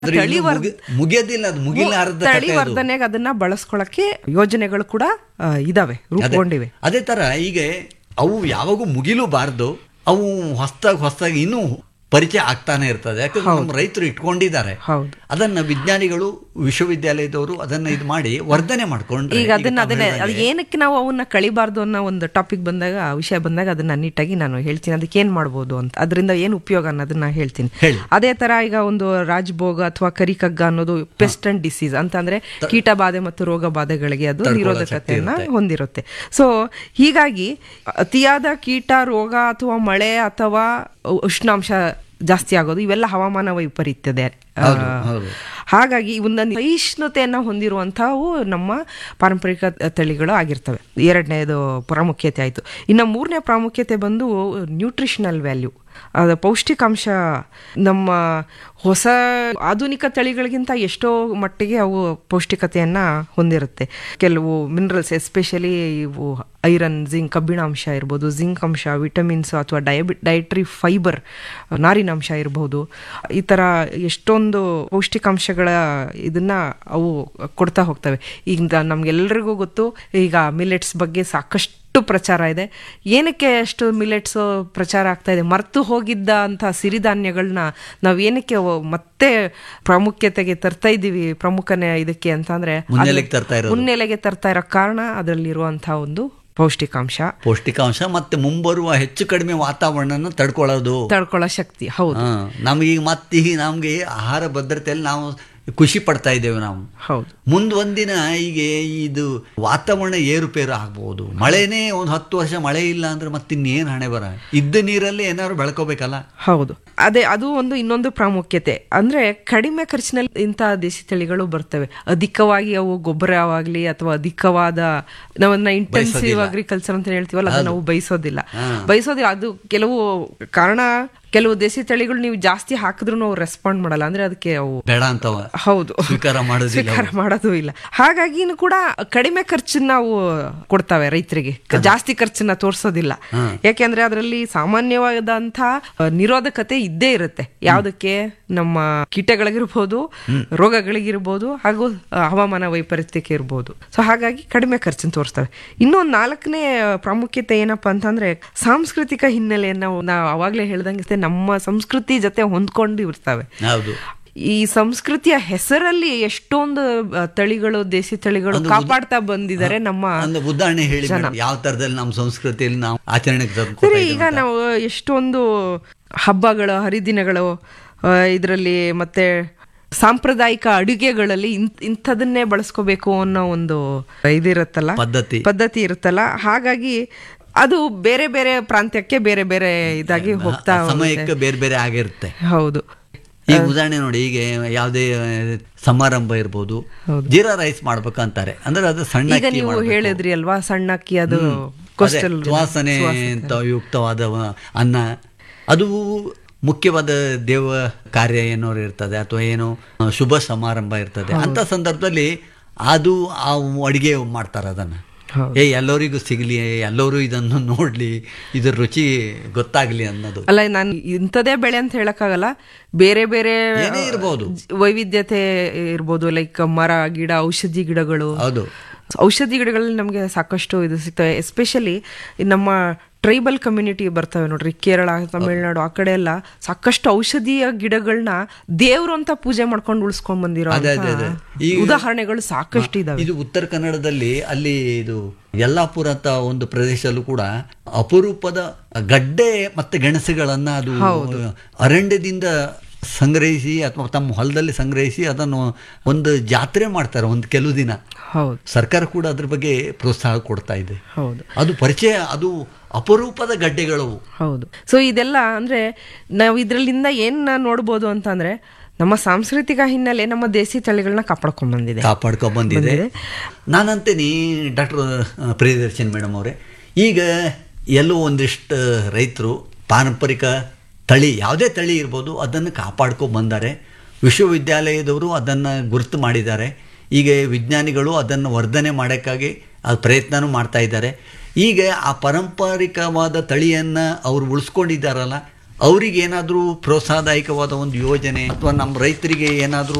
ಆದ್ರೆ ತಳಿ ಇನ್ನು ವರ್- ಮುಗಿ- ಮುಗಿಯೋದಿಲ್ಲ ಅದು ಮುಗಿಲಾರದ ತಳಿ ವರ್ಧನೆಗೆ ಅದನ್ನ ಬಳಸ್ಕೊಳಕ್ಕೆ ಯೋಜನೆಗಳು ಕೂಡ ಆ, ಇದಾವೆ ರೂಪುಗೊಂಡಿವೆ ಅದೇ ತರ ಈಗ ಅವು ಯಾವಾಗೂ ಮುಗಿಲೂಬಾರ್ದು ಅವು ಹೊಸದಾಗಿ ಹೊಸದಾಗಿ ಇನ್ನೂ ಪರಿಚಯ ಆಗ್ತಾನೆ ಇರ್ತದೆ ಯಾಕಂದ್ರೆ ನಮ್ಮ ರೈತರು ಇಟ್ಕೊಂಡಿದ್ದಾರೆ ಹೌದು ಅದನ್ನ ವಿಜ್ಞಾನಿಗಳು ವಿಶ್ವವಿದ್ಯಾಲಯದವರು ಅದನ್ನ ಇದು ಮಾಡಿ ವರ್ಧನೆ ಮಾಡ್ಕೊಂಡ್ರೆ ಈಗ ಅದನ್ನ ತಾವು ಅದನ್ನ ಹೇಳ್ದಂಗೆ ಅದು ಏನಕ್ಕೆ ನಾವು ಅವನ್ನ ಕಳಿಬಾರ್ದು ಅನ್ನೋ ಒಂದು ಟಾಪಿಕ್ ಬಂದಾಗ ಆ ವಿಷಯ ಬಂದಾಗ ಅದನ್ನ ನೀಟಾಗಿ ನಾನು ಹೇಳ್ತೀನಿ ಅದಕ್ಕೆ ಏನ್ ಮಾಡ್ಬೋದು ಅಂತ ಅದರಿಂದ ಏನು ಉಪಯೋಗ ಅನ್ನೋದನ್ನ ಹೇಳ್ತೀನಿ ಹೇಳಿ. ಅದೇ ತರ ಈಗ ಒಂದು ರಾಜ್ಭೋಗ ಅಥವಾ ಕರಿಕಗ್ಗ ಅನ್ನೋದು ಪೆಸ್ಟ್ ಅಂಡ್ ಡಿಸೀಸ್ ಅಂತಂದ್ರೆ ಕೀಟ ಬಾಧೆ ಮತ್ತು ರೋಗ ಬಾಧೆಗಳಿಗೆ ಅದು ತಡ್ಕೊಳ್ಳೋ ಶಕ್ತಿ ನಿರೋಧಕತೆಯನ್ನ ಇರುತ್ತೆ. ಹೊಂದಿರುತ್ತೆ ಸೊ ಹೀಗಾಗಿ ಅತಿಯಾದ ಕೀಟ ರೋಗ ಅಥವಾ ಮಳೆ ಅಥವಾ ಉಷ್ಣಾಂಶ ಜಾಸ್ತಿ ಆಗೋದು ಇವೆಲ್ಲ ಹವಾಮಾನ ವೈಪರೀತ್ಯದೆ ಆ, ಹೌದು, ಹೌದು. ಹಾಗಾಗಿ ಇವನ್ನ ಸಹಿಷ್ಣುತೆಯನ್ನ ಹೊಂದಿರುವಂತಹವು ನಮ್ಮ ಪಾರಂಪರಿಕ ತಳಿಗಳು ಆಗಿರ್ತವೆ ಎರಡನೇದು ಪ್ರಾಮುಖ್ಯತೆ ಆಯಿತು ಇನ್ನು ಮೂರನೇ ಪ್ರಾಮುಖ್ಯತೆ ಬಂದು ನ್ಯೂಟ್ರಿಷನಲ್ ವ್ಯಾಲ್ಯೂ ಅದು ಪೌಷ್ಟಿಕಾಂಶ ನಮ್ಮ ಹೊಸ ಆಧುನಿಕ ತಳಿಗಳಿಗಿಂತ ಎಷ್ಟೋ ಮಟ್ಟಿಗೆ ಅವು ಪೌಷ್ಟಿಕತೆಯನ್ನ ಹೊಂದಿರುತ್ತೆ ಕೆಲವು ಮಿನರಲ್ಸ್ ಎಸ್ಪೆಷಲಿ ಇವು ಐರನ್ ಜಿಂಕ್ ಕಬ್ಬಿಣಾಂಶ ಇರ್ಬೋದು ಜಿಂಕ್ ಅಂಶ ವಿಟಮಿನ್ಸ್ ಅಥವಾ ಡಯಬಿ ಡಯಟ್ರಿ ಫೈಬರ್ ನಾರಿನಾಂಶ ಇರ್ಬೋದು ಈ ಥರ ಎಷ್ಟೊಂದು ಪೌಷ್ಟಿಕಾಂಶಗಳ ಇದನ್ನ ಅವು ಕೊಡ್ತಾ ಹೋಗ್ತವೆ ಈಗ ನಮ್ಗೆಲ್ರಿಗೂ ಗೊತ್ತು ಈಗ ಮಿಲೆಟ್ಸ್ ಬಗ್ಗೆ ಸಾಕಷ್ಟು ಪ್ರಚಾರ ಇದೆ ಏನಕ್ಕೆ ಅಷ್ಟು ಮಿಲೆಟ್ಸ್ ಪ್ರಚಾರ ಆಗ್ತಾ ಇದೆ ಮರ್ತು ಹೋಗಿದ್ದ ಅಂತ ಸಿರಿಧಾನ್ಯಗಳನ್ನ ನಾವು ಏನಕ್ಕೆ ಅವು ಮತ್ತೆ ಪ್ರಾಮುಖ್ಯತೆಗೆ ತರ್ತಾ ಇದ್ದೀವಿ ಪ್ರಮುಖನೇ ಇದಕ್ಕೆ ಅಂತಂದ್ರೆ ಅದು ಮುನ್ನೆಲೆಗೆ ತರ್ತಾ ಇರೋದು. ಮುನ್ನೆಲೆಗೆ ತರ್ತಾ ಇರೋ ಕಾರಣ ಅದರಲ್ಲಿರುವಂತಹ ಒಂದು ಪೌಷ್ಟಿಕಾಂಶ ಪೌಷ್ಟಿಕಾಂಶ ಮತ್ತೆ ಮುಂಬರುವ ಹೆಚ್ಚು ಕಡಿಮೆ ವಾತಾವರಣನ ತಡ್ಕೊಳ್ಳೋದು ತಡ್ಕೊಳ್ಳೋ ಶಕ್ತಿ ಹೌದು ಹಾ, ನಮಗೀಗ ಮತ್ತೀಗ ನಮ್ಗೆ ಆಹಾರ ಭದ್ರತೆಯಲ್ಲಿ ನಾವು ಖುಷಿ ಪಡ್ತಾ ಇದ್ದೇವೆ ನಾವು ಹೌದು ಮುಂದ್ ಒಂದಿನ ಈಗ ಇದು ವಾತಾವರಣ ಏರುಪೇರು ಆಗ್ಬಹುದು ಮಳೆನೇ ಒಂದು ಹತ್ತು ವರ್ಷ ಮಳೆ ಇಲ್ಲ ಅಂದ್ರೆ ಮತ್ತಿನ್ನೇನು ಹಣೆ ಬರ ಇದ್ದ ನೀರಲ್ಲಿ ಏನಾದ್ರು ಬೆಳ್ಕೋಬೇಕಲ್ಲ ಹೌದು ಅದೇ ಅದು ಒಂದು ಇನ್ನೊಂದು ಪ್ರಾಮುಖ್ಯತೆ ಅಂದ್ರೆ ಕಡಿಮೆ ಖರ್ಚಿನಲ್ಲಿ ಇಂತಹ ದೇಸಿ ತಳಿಗಳು ಬರ್ತವೆ ಅಧಿಕವಾಗಿ ಅವು ಗೊಬ್ಬರವಾಗ್ಲಿ ಅಥವಾ ಅಧಿಕವಾದ ನಾವನ್ನ ಇಂಟೆನ್ಸಿವ್ ಅಗ್ರಿಕಲ್ಚರ್ ಅಂತ ಹೇಳ್ತೀವಲ್ಲ ಅದನ್ನ ನಾವು ಬಯಸೋದಿಲ್ಲ ಬಯಸೋದಿಲ್ಲ ಅದು ಕೆಲವು ಕಾರಣ ಕೆಲವು ದೇಸಿ ತಳಿಗಳು ನೀವು ಜಾಸ್ತಿ ಹಾಕಿದ್ರು ಅವು ರೆಸ್ಪಾಂಡ್ ಮಾಡಲ್ಲ ಅಂದ್ರೆ ಅದಕ್ಕೆ ಅವು ಬೇಡ ಅಂತವ ಹೌದು ಸ್ವೀಕಾರ ಮಾಡೋದಿಲ್ಲ ಸ್ವೀಕಾರ ಮಾಡೋದು ಇಲ್ಲ ಹಾಗಾಗಿನೂ ಕೂಡ ಕಡಿಮೆ ಖರ್ಚನ್ನ ನಾವು ಕೊಡ್ತಾವೆ ರೈತರಿಗೆ ಜಾಸ್ತಿ ಖರ್ಚನ್ನ ತೋರಿಸೋದಿಲ್ಲ ಯಾಕೆಂದ್ರೆ ಅದರಲ್ಲಿ ಸಾಮಾನ್ಯವಾದಂಥ ಅ, ನಿರೋಧಕತೆ ಇದ್ದೇ ಇರುತ್ತೆ ಯಾವುದಕ್ಕೆ ನಮ್ಮ ಕೀಟಗಳಿಗಿರ್ಬೋದು ರೋಗಗಳಿಗಿರ್ಬೋದು ಹಾಗೂ ಅ, ಹವಾಮಾನ ವೈಪರೀತ್ಯಕ್ಕೆ ಇರ್ಬೋದು ಸೊ ಹಾಗಾಗಿ ಕಡಿಮೆ ಖರ್ಚನ್ನು ತೋರಿಸ್ತವೆ ಇನ್ನೊಂದು ನಾಲ್ಕನೇ ಪ್ರಾಮುಖ್ಯತೆ ಏನಪ್ಪಾ ಅಂತಂದ್ರೆ ಸಾಂಸ್ಕೃತಿಕ ಹಿನ್ನೆಲೆಯನ್ನ ನಾವು ಅವಾಗಲೇ ಹೇಳ್ದಂಗೆ ನಮ್ಮ ಸಂಸ್ಕೃತಿ ಜೊತೆ ಹೊಂದ್ಕೊಂಡು ಇರ್ತವೆ ಹೌದು ಈ ಸಂಸ್ಕೃತಿಯ ಹೆಸರಲ್ಲಿ ಎಷ್ಟೊಂದು ಅ, ತಳಿಗಳು ದೇಸಿ ತಳಿಗಳು ಕಾಪಾಡ್ತಾ ಬಂದಿದ್ದಾರೆ ನಮ್ಮ ಒಂದು ಉದಾಹರಣೆ ಹೇಳಿ ಮೇಡಮ್, ಯಾವ ತರದಲ್ಲಿ ನಮ್ಮ ಸಂಸ್ಕೃತಿಯಲ್ಲಿ ನಾವು ಆಚರಣೆಗೆ ತಂದ್ಕೊಳ್ತಾ ಸರಿ ಇದ್ದೇವೆ ಈಗ ಅಂತ. ನಾವು ಎಷ್ಟೊಂದು ಹಬ್ಬಗಳು ಹರಿದಿನಗಳು ಇದರಲ್ಲಿ ಮತ್ತೆ ಸಾಂಪ್ರದಾಯಿಕ ಅಡುಗೆಗಳಲ್ಲಿ ಇಂತ್ ಇಂಥದನ್ನೇ ಬಳಸ್ಕೋಬೇಕು ಅನ್ನೋ ಒಂದು ಇದಿರುತ್ತಲ್ಲ ಪದ್ಧತಿ ಪದ್ಧತಿ ಇರುತ್ತಲ್ಲ ಹಾಗಾಗಿ ಅದು ಬೇರೆ ಬೇರೆ ಪ್ರಾಂತ್ಯಕ್ಕೆ ಬೇರೆ ಬೇರೆ ಇದಾಗಿ ಹೋಗ್ತಾ ಆ ಸಮಯಕ್ಕೆ ಬೇರೆ ಬೇರೆ ಆಗಿರುತ್ತೆ ಹೌದು ಈಗ ಉದಾಹರಣೆ ನೋಡಿ ಈಗ ಯಾವುದೇ ಸಮಾರಂಭ ಇರ್ಬೋದು ಜೀರಾ ರೈಸ್ ಮಾಡ್ಬೇಕಂತಾರೆ ಅಂದ್ರೆ ಅದು ಸಣ್ಣ ಈಗ ಅಕ್ಕಿ ನೀವು ಮಾಡ್ಬೇಕು. ಹೇಳಿದ್ರಿ ಅಲ್ವಾ ಸಣ್ಣ ಅಕ್ಕಿ ಅದು ಅದೇ, ಕೋಸ್ಟಲ್ ಸುವಾಸನೆ ಅಂತ ಯುಕ್ತವಾದ ಅನ್ನ ಅದು ಮುಖ್ಯವಾದ ದೇವ ಕಾರ್ಯ ಏನಾರು ಇರ್ತದೆ ಅಥವಾ ಏನೋ ಶುಭ ಸಮಾರಂಭ ಇರ್ತದೆ ಅಂತ ಸಂದರ್ಭದಲ್ಲಿ ಅದು ಆ ಅಡಿಗೆ ಮಾಡ್ತಾರೆ ಅದನ್ನ ಹೌದು. ಏ ಎಲ್ಲರಿಗೂ ಸಿಗಲಿ ಎಲ್ಲರೂ ಇದನ್ನು ನೋಡ್ಲಿ ಇದ್ರ ರುಚಿ ಗೊತ್ತಾಗ್ಲಿ ಅನ್ನೋದು ಅಲ್ಲ ನಾನು ಇಂಥದೇ ಬೆಳೆ ಅಂತ ಹೇಳಕ್ಕಾಗಲ್ಲ ಬೇರೆ ಬೇರೆ ಏನೇ ಇರ್ಬೋದು. ವೈವಿಧ್ಯತೆ ಇರ್ಬೋದು ಲೈಕ್ ಮರ ಗಿಡ ಔಷಧಿ ಗಿಡಗಳು ಹೌದು ಔಷಧಿ ಗಿಡಗಳಲ್ಲಿ ನಮಗೆ ಸಾಕಷ್ಟು ಇದು ಸಿಗ್ತವೆ ಎಸ್ಪೆಷಲಿ ನಮ್ಮ ಟ್ರೈಬಲ್ ಕಮ್ಯುನಿಟಿ ಬರ್ತವೆ ನೋಡ್ರಿ ಕೇರಳ ತಮಿಳ್ನಾಡು ಆ ಕಡೆ ಎಲ್ಲ ಸಾಕಷ್ಟು ಔಷಧೀಯ ಗಿಡಗಳನ್ನ ದೇವ್ರು ಅಂತ ಪೂಜೆ ಮಾಡ್ಕೊಂಡು ಉಳಿಸ್ಕೊಂಡ್ ಬಂದಿರೋ ಅದೇ, ಅದೇ, ಅದೇ. ಈ- ಉದಾಹರಣೆಗಳು ಸಾಕಷ್ಟು ಇದಾವೆ ಇದು ಉತ್ತರ ಕನ್ನಡದಲ್ಲಿ ಅಲ್ಲಿ ಇದು ಯಲ್ಲಾಪುರ ಅಂತ ಒಂದು ಪ್ರದೇಶದಲ್ಲೂ ಕೂಡ ಅಪರೂಪದ ಗಡ್ಡೆ ಮತ್ತೆ ಗೆಣಸುಗಳನ್ನ ಅದು ಅರಣ್ಯದಿಂದ ಸಂಗ್ರಹಿಸಿ ಅಥವಾ ತಮ್ಮ ಹೊಲದಲ್ಲಿ ಸಂಗ್ರಹಿಸಿ ಅದನ್ನು ಒಂದು ಜಾತ್ರೆ ಮಾಡ್ತಾರೆ ಒಂದು ಕೆಲವು ದಿನ ಹೌದು ಸರ್ಕಾರ ಕೂಡ ಅದ್ರ ಬಗ್ಗೆ ಪ್ರೋತ್ಸಾಹ ಕೊಡ್ತಾ ಇದೆ ಹೌದು ಅದು ಪರಿಚಯ ಅದು ಅಪರೂಪದ ಗಡ್ಡೆಗಳು ಹೌದು ಸೊ ಇದೆಲ್ಲ ಅಂದ್ರೆ ನಾವು ಇದರಲ್ಲಿಂದ ಏನ್ ನೋಡ್ಬೋದು ಅಂತಂದ್ರೆ ನಮ್ಮ ಸಾಂಸ್ಕೃತಿಕ ಹಿನ್ನೆಲೆ ನಮ್ಮ ದೇಸಿ ತಳಿಗಳನ್ನ ಕಾಪಾಡ್ಕೊಂಡ್ ಬಂದಿದೆ ಕಾಪಾಡ್ಕೊಂಡ್ ಬಂದಿದೆ ನಾನಂತೇನಿ ಡಾಕ್ಟರ್ ಪ್ರಿಯದರ್ಶನ್ ಮೇಡಮ್ ಅವರೇ ಈಗ ಎಲ್ಲೋ ಒಂದಿಷ್ಟು ರೈತರು ಪಾರಂಪರಿಕ ತಳಿ ಯಾವುದೇ ತಳಿ ಇರ್ಬೋದು ಅದನ್ನು ಕಾಪಾಡ್ಕೊಂಡು ಬಂದ್ದಾರೆ ವಿಶ್ವವಿದ್ಯಾಲಯದವರು ಅದನ್ನು ಗುರುತು ಮಾಡಿದ್ದಾರೆ ಈಗ ವಿಜ್ಞಾನಿಗಳು ಅದನ್ನು ವರ್ಧನೆ ಮಾಡೋಕ್ಕಾಗಿ ಅದು ಪ್ರಯತ್ನನೂ ಮಾಡ್ತಾ ಇದ್ದಾರೆ ಈಗ ಆ ಪಾರಂಪರಿಕವಾದ ತಳಿಯನ್ನು ಅವರು ಉಳಿಸ್ಕೊಂಡಿದ್ದಾರಲ್ಲ ಅವರಿಗೆ ಏನಾದರೂ ಪ್ರೋತ್ಸಾಹದಾಯಕವಾದ ಒಂದು ಯೋಜನೆ ಅಥವಾ ನಮ್ಮ ರೈತರಿಗೆ ಏನಾದರೂ